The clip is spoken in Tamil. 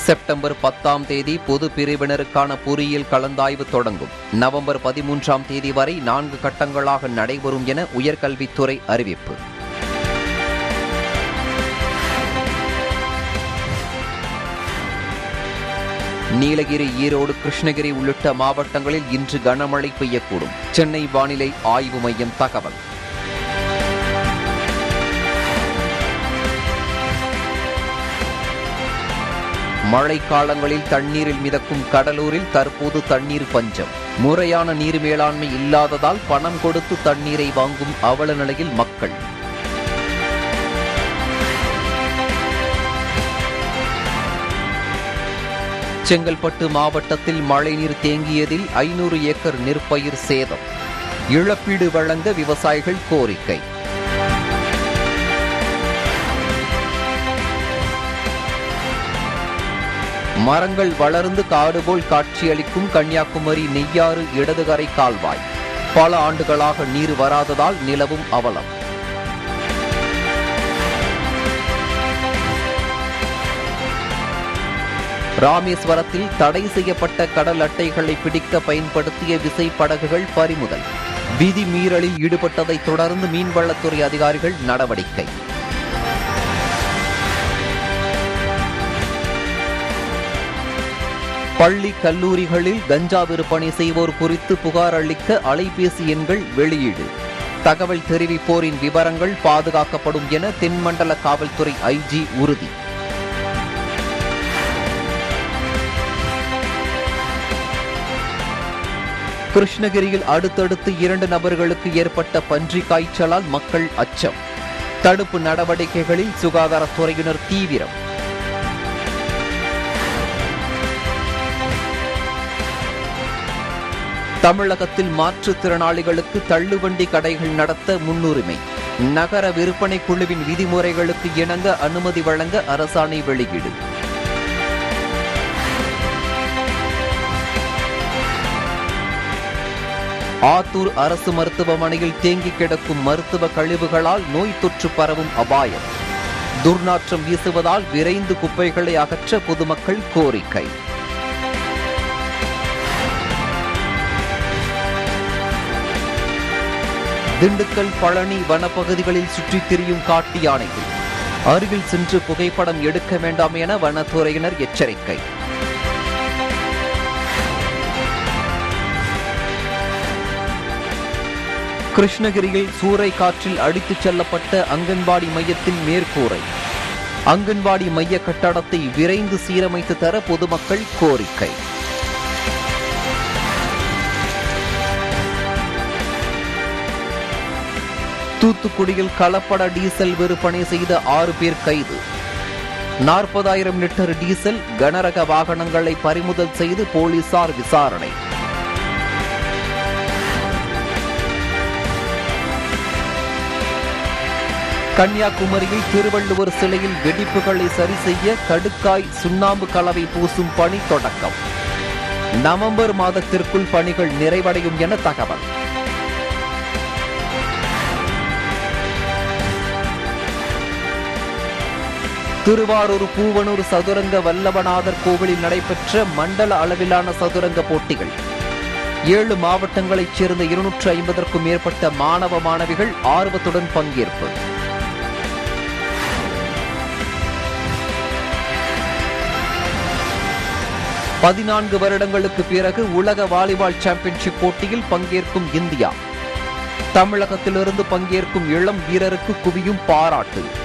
செப்டம்பர் பத்தாம் தேதி பொது பிரிவினருக்கான பொறியியல் கலந்தாய்வு தொடங்கும் நவம்பர் பதிமூன்றாம் தேதி வரை நான்கு கட்டங்களாக நடைபெறும் என உயர்கல்வித்துறை அறிவிப்பு நீலகிரி ஈரோடு கிருஷ்ணகிரி உள்ளிட்ட மாவட்டங்களில் இன்று கனமழை பெய்யக்கூடும் சென்னை வானிலை ஆய்வு மையம் தகவல் மழைக்காலங்களில் தண்ணீரில் மிதக்கும் கடலூரில் தற்போது தண்ணீர் பஞ்சம் முறையான நீர் மேலாண்மை இல்லாததால் பணம் கொடுத்து தண்ணீரை வாங்கும் அவல நிலையில் மக்கள் செங்கல்பட்டு மாவட்டத்தில் மழைநீர் தேங்கியதில் ஐநூறு ஏக்கர் நெற்பயிர் சேதம் இழப்பீடு வழங்க விவசாயிகள் கோரிக்கை மரங்கள் வளர்ந்து காடு போல் காட்சியளிக்கும் கன்னியாகுமரி நெய்யாறு இடதுகரை கால்வாய் பல ஆண்டுகளாக நீர் வராததால் நிலவும் அவலம் ராமேஸ்வரத்தில் தடை செய்யப்பட்ட கடல் அட்டைகளை பிடிக்க பயன்படுத்திய விசைப்படகுகள் பறிமுதல் விதி மீறலில் ஈடுபட்டதை தொடர்ந்து மீன்வளத்துறை அதிகாரிகள் நடவடிக்கை பள்ளி கல்லூரிகளில் கஞ்சா விற்பனை செய்வோர் குறித்து புகார் அளிக்க அலைபேசி எண்கள் வெளியீடு தகவல் தெரிவிப்போரின் விவரங்கள் பாதுகாக்கப்படும் என தென்மண்டல காவல்துறை ஐஜி உறுதி கிருஷ்ணகிரியில் அடுத்தடுத்து இரண்டு நபர்களுக்கு ஏற்பட்ட பன்றி காய்ச்சலால் மக்கள் அச்சம் தடுப்பு நடவடிக்கைகளில் சுகாதாரத்துறையினர் தீவிரம் தமிழகத்தில் மாற்றுத்திறனாளிகளுக்கு தள்ளுவண்டி கடைகள் நடத்த முன்னுரிமை நகர விற்பனை குழுவின் விதிமுறைகளுக்கு இணங்க அனுமதி வழங்க அரசாணை வெளியீடு ஆத்தூர் அரசு மருத்துவமனையில் தேங்கி கிடக்கும் மருத்துவ கழிவுகளால் நோய் தொற்று பரவும் அபாயம் துர்நாற்றம் வீசுவதால் விரைந்து குப்பைகளை அகற்ற பொதுமக்கள் கோரிக்கை திண்டுக்கல் பழனி வனப்பகுதிகளில் சுற்றித் திரியும் காட்டு யானைகள் அருகில் சென்று புகைப்படம் எடுக்க வேண்டாம் என வனத்துறையினர் எச்சரிக்கை கிருஷ்ணகிரியில் சூறை காற்றில் அடித்துச் செல்லப்பட்ட அங்கன்வாடி மையத்தின் மேற்கூரை அங்கன்வாடி மைய கட்டடத்தை விரைந்து சீரமைத்து தர பொதுமக்கள் கோரிக்கை தூத்துக்குடியில் கலப்பட டீசல் விற்பனை செய்த ஆறு பேர் கைது நாற்பதாயிரம் லிட்டர் டீசல் கனரக வாகனங்களை பறிமுதல் செய்து போலீசார் விசாரணை கன்னியாகுமரியில் திருவள்ளுவர் சிலையில் வெடிப்புகளை சரி செய்ய கடுக்காய் சுண்ணாம்பு கலவை பூசும் பணி தொடக்கம் நவம்பர் மாதத்திற்குள் பணிகள் நிறைவடையும் என தகவல் திருவாரூர் பூவனூர் சதுரங்க வல்லவநாதர் கோவிலில் நடைபெற்ற மண்டல அளவிலான சதுரங்க போட்டிகள் ஏழு மாவட்டங்களைச் சேர்ந்த இருநூற்று ஐம்பதற்கும் மேற்பட்ட மாணவ மாணவிகள் ஆர்வத்துடன் பங்கேற்பு பதினான்கு வருடங்களுக்கு பிறகு உலக வாலிபால் சாம்பியன்ஷிப் போட்டியில் பங்கேற்கும் இந்தியா தமிழகத்திலிருந்து பங்கேற்கும் இளம் வீரருக்கு குவியும் பாராட்டு